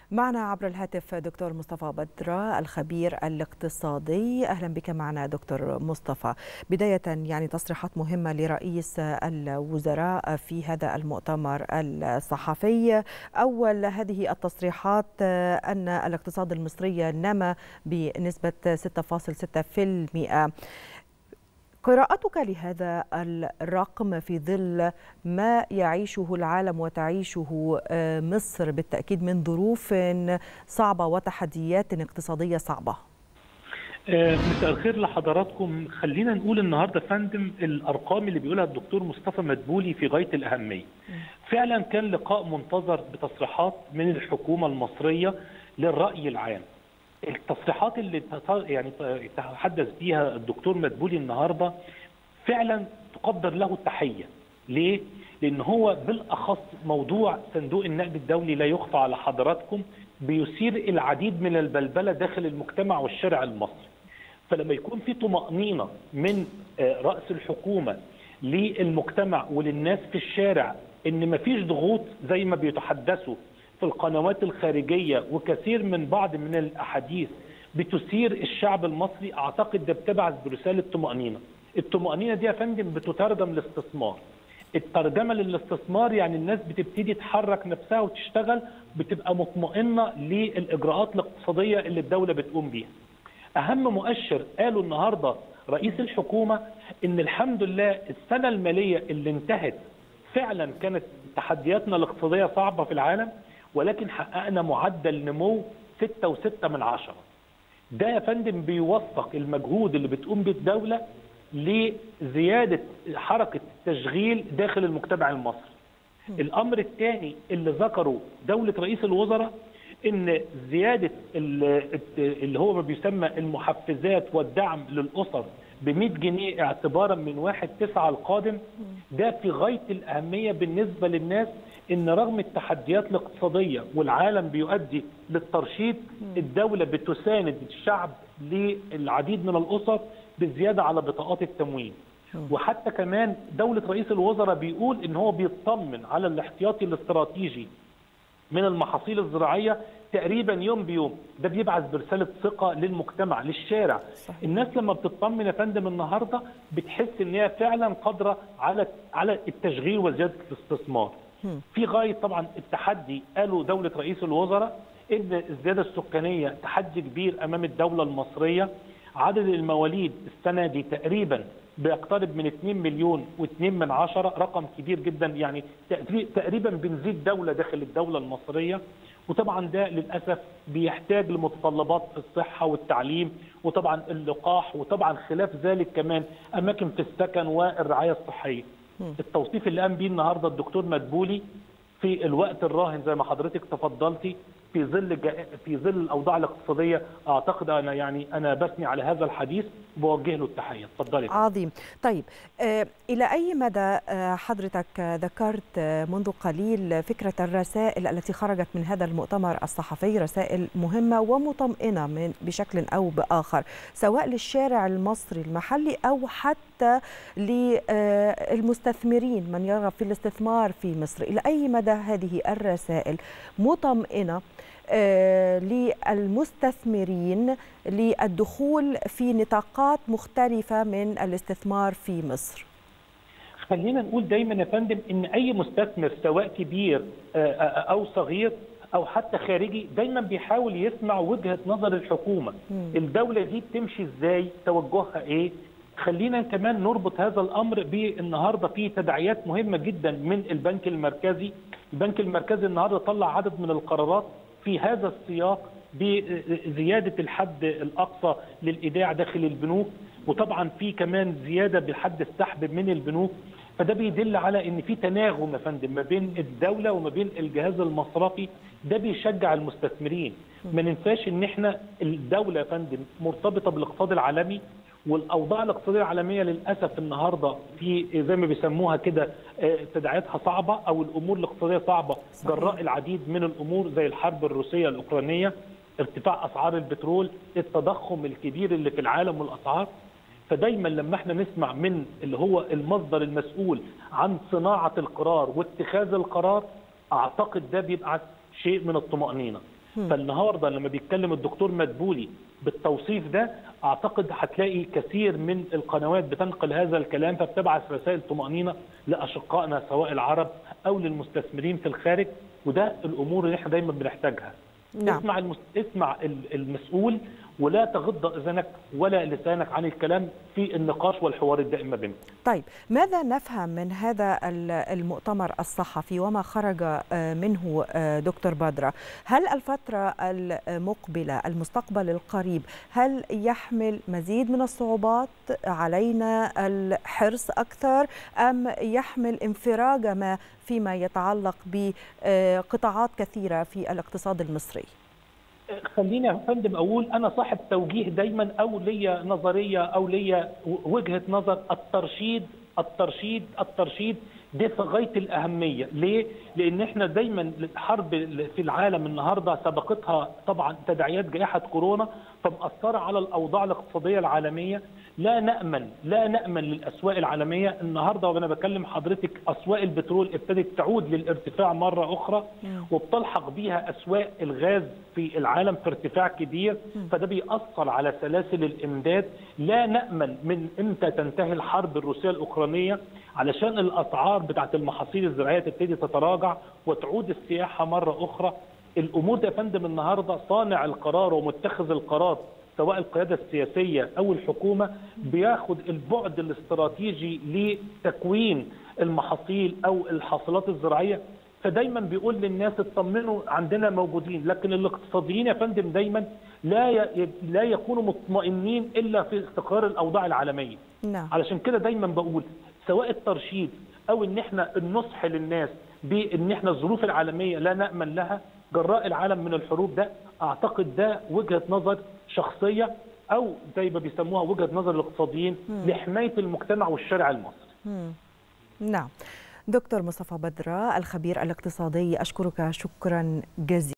معنا عبر الهاتف دكتور مصطفى بدرة الخبير الاقتصادي أهلا بك معنا دكتور مصطفى بداية يعني تصريحات مهمة لرئيس الوزراء في هذا المؤتمر الصحفي أول هذه التصريحات أن الاقتصاد المصري نما بنسبة 6.6% قراءتك لهذا الرقم في ظل ما يعيشه العالم وتعيشه مصر بالتأكيد من ظروف صعبة وتحديات اقتصادية صعبة مساء الخير لحضراتكم خلينا نقول النهارده فندم الارقام اللي بيقولها الدكتور مصطفى مدبولي في غايه الاهميه فعلا كان لقاء منتظر بتصريحات من الحكومه المصريه للراي العام التصريحات اللي يعني تحدث بيها الدكتور مدبولي النهارده فعلا تقدر له التحيه. ليه؟ لان هو بالاخص موضوع صندوق النقد الدولي لا يخفى على حضراتكم بيثير العديد من البلبله داخل المجتمع والشارع المصري. فلما يكون في طمانينه من راس الحكومه للمجتمع وللناس في الشارع ان مفيش ضغوط زي ما بيتحدثوا في القنوات الخارجية وكثير من بعض من الأحاديث بتثير الشعب المصري أعتقد ده بتبعث برسالة طمأنينة الطمأنينة دي يا فندم بتترجم لاستثمار الترجمة للاستثمار يعني الناس بتبتدي تحرك نفسها وتشتغل بتبقى مطمئنة للإجراءات الاقتصادية اللي الدولة بتقوم بيها أهم مؤشر قالوا النهاردة رئيس الحكومة إن الحمد لله السنة المالية اللي انتهت فعلا كانت تحدياتنا الاقتصادية صعبة في العالم ولكن حققنا معدل نمو 6.6 من عشرة ده يا فندم بيوثق المجهود اللي بتقوم به الدولة لزيادة حركة التشغيل داخل المجتمع المصري الأمر الثاني اللي ذكره دولة رئيس الوزراء ان زيادة اللي هو ما بيسمى المحفزات والدعم للأسر ب 100 جنيه اعتبارا من 1 9 القادم ده في غايه الاهميه بالنسبه للناس ان رغم التحديات الاقتصاديه والعالم بيؤدي للترشيد الدوله بتساند الشعب للعديد من الاسر بالزياده على بطاقات التموين وحتى كمان دوله رئيس الوزراء بيقول ان هو بيطمن على الاحتياطي الاستراتيجي من المحاصيل الزراعيه تقريبا يوم بيوم ده بيبعث برساله ثقه للمجتمع للشارع صحيح. الناس لما بتطمن يا فندم النهارده بتحس ان هي فعلا قادره على على التشغيل وزياده الاستثمار في غايه طبعا التحدي قالوا دوله رئيس الوزراء ان الزياده السكانيه تحدي كبير امام الدوله المصريه عدد المواليد السنه دي تقريبا بيقترب من 2 مليون و2 من عشرة رقم كبير جدا يعني تقريبا بنزيد دولة داخل الدولة المصرية وطبعا ده للأسف بيحتاج لمتطلبات في الصحة والتعليم وطبعا اللقاح وطبعا خلاف ذلك كمان أماكن في السكن والرعاية الصحية التوصيف اللي قام بيه النهاردة الدكتور مدبولي في الوقت الراهن زي ما حضرتك تفضلتي في ظل في ظل الاوضاع الاقتصاديه اعتقد انا يعني انا بثني على هذا الحديث بوجه له التحيه اتفضلي عظيم طيب آه الى اي مدى آه حضرتك ذكرت آه منذ قليل فكره الرسائل التي خرجت من هذا المؤتمر الصحفي رسائل مهمه ومطمئنه من بشكل او باخر سواء للشارع المصري المحلي او حتى للمستثمرين من يرغب في الاستثمار في مصر الى اي مدى هذه الرسائل مطمئنه للمستثمرين للدخول في نطاقات مختلفة من الاستثمار في مصر خلينا نقول دايما يا فندم ان اي مستثمر سواء كبير او صغير او حتى خارجي دايما بيحاول يسمع وجهه نظر الحكومه م. الدوله دي بتمشي ازاي توجهها ايه خلينا كمان نربط هذا الامر بالنهارده في تداعيات مهمه جدا من البنك المركزي البنك المركزي النهارده طلع عدد من القرارات في هذا السياق بزياده الحد الاقصى للايداع داخل البنوك وطبعا في كمان زياده بحد السحب من البنوك فده بيدل على ان في تناغم يا فندم ما بين الدوله وما بين الجهاز المصرفي ده بيشجع المستثمرين ما ننساش ان احنا الدوله يا فندم مرتبطه بالاقتصاد العالمي والاوضاع الاقتصاديه العالميه للاسف النهارده في زي ما بيسموها كده تداعياتها صعبه او الامور الاقتصاديه صعبه جراء العديد من الامور زي الحرب الروسيه الاوكرانيه ارتفاع اسعار البترول التضخم الكبير اللي في العالم والاسعار فدايما لما احنا نسمع من اللي هو المصدر المسؤول عن صناعه القرار واتخاذ القرار اعتقد ده بيبقى شيء من الطمانينه فالنهارده لما بيتكلم الدكتور مدبولي بالتوصيف ده اعتقد هتلاقي كثير من القنوات بتنقل هذا الكلام فبتبعث رسائل طمانينه لاشقائنا سواء العرب او للمستثمرين في الخارج وده الامور اللي احنا دايما بنحتاجها نعم. اسمع المس... اسمع المسؤول ولا تغض اذنك ولا لسانك عن الكلام في النقاش والحوار الدائم ما بينكم. طيب ماذا نفهم من هذا المؤتمر الصحفي وما خرج منه دكتور بدرة؟ هل الفترة المقبلة المستقبل القريب هل يحمل مزيد من الصعوبات علينا الحرص أكثر أم يحمل انفراج ما فيما يتعلق بقطاعات كثيرة في الاقتصاد المصري؟ خليني يا فندم اقول انا صاحب توجيه دايما او ليا نظريه او ليا وجهه نظر الترشيد الترشيد الترشيد دي في غايه الاهميه، ليه؟ لان احنا دايما الحرب في العالم النهارده سبقتها طبعا تداعيات جائحه كورونا فمأثره على الاوضاع الاقتصاديه العالميه، لا نامن لا نامن للاسواق العالميه النهارده وانا بكلم حضرتك اسواق البترول ابتدت تعود للارتفاع مره اخرى وبتلحق بيها اسواق الغاز في العالم في ارتفاع كبير فده بيأثر على سلاسل الامداد لا نامن من امتى تنتهي الحرب الروسيه الاوكرانيه علشان الاسعار بتاعت المحاصيل الزراعيه تبتدي تتراجع وتعود السياحه مره اخرى الامور دي يا فندم النهارده صانع القرار ومتخذ القرار سواء القياده السياسيه او الحكومه بياخد البعد الاستراتيجي لتكوين المحاصيل او الحاصلات الزراعيه فدايما بيقول للناس اطمنوا عندنا موجودين لكن الاقتصاديين يا فندم دايما لا ي... لا يكونوا مطمئنين الا في استقرار الاوضاع العالميه نعم. علشان كده دايما بقول سواء الترشيد او ان احنا النصح للناس بان احنا الظروف العالميه لا نامن لها جراء العالم من الحروب ده اعتقد ده وجهه نظر شخصيه او زي ما بيسموها وجهه نظر الاقتصاديين لحمايه المجتمع والشارع المصري. مم. نعم. دكتور مصطفى بدرة الخبير الاقتصادي أشكرك شكرا جزيلا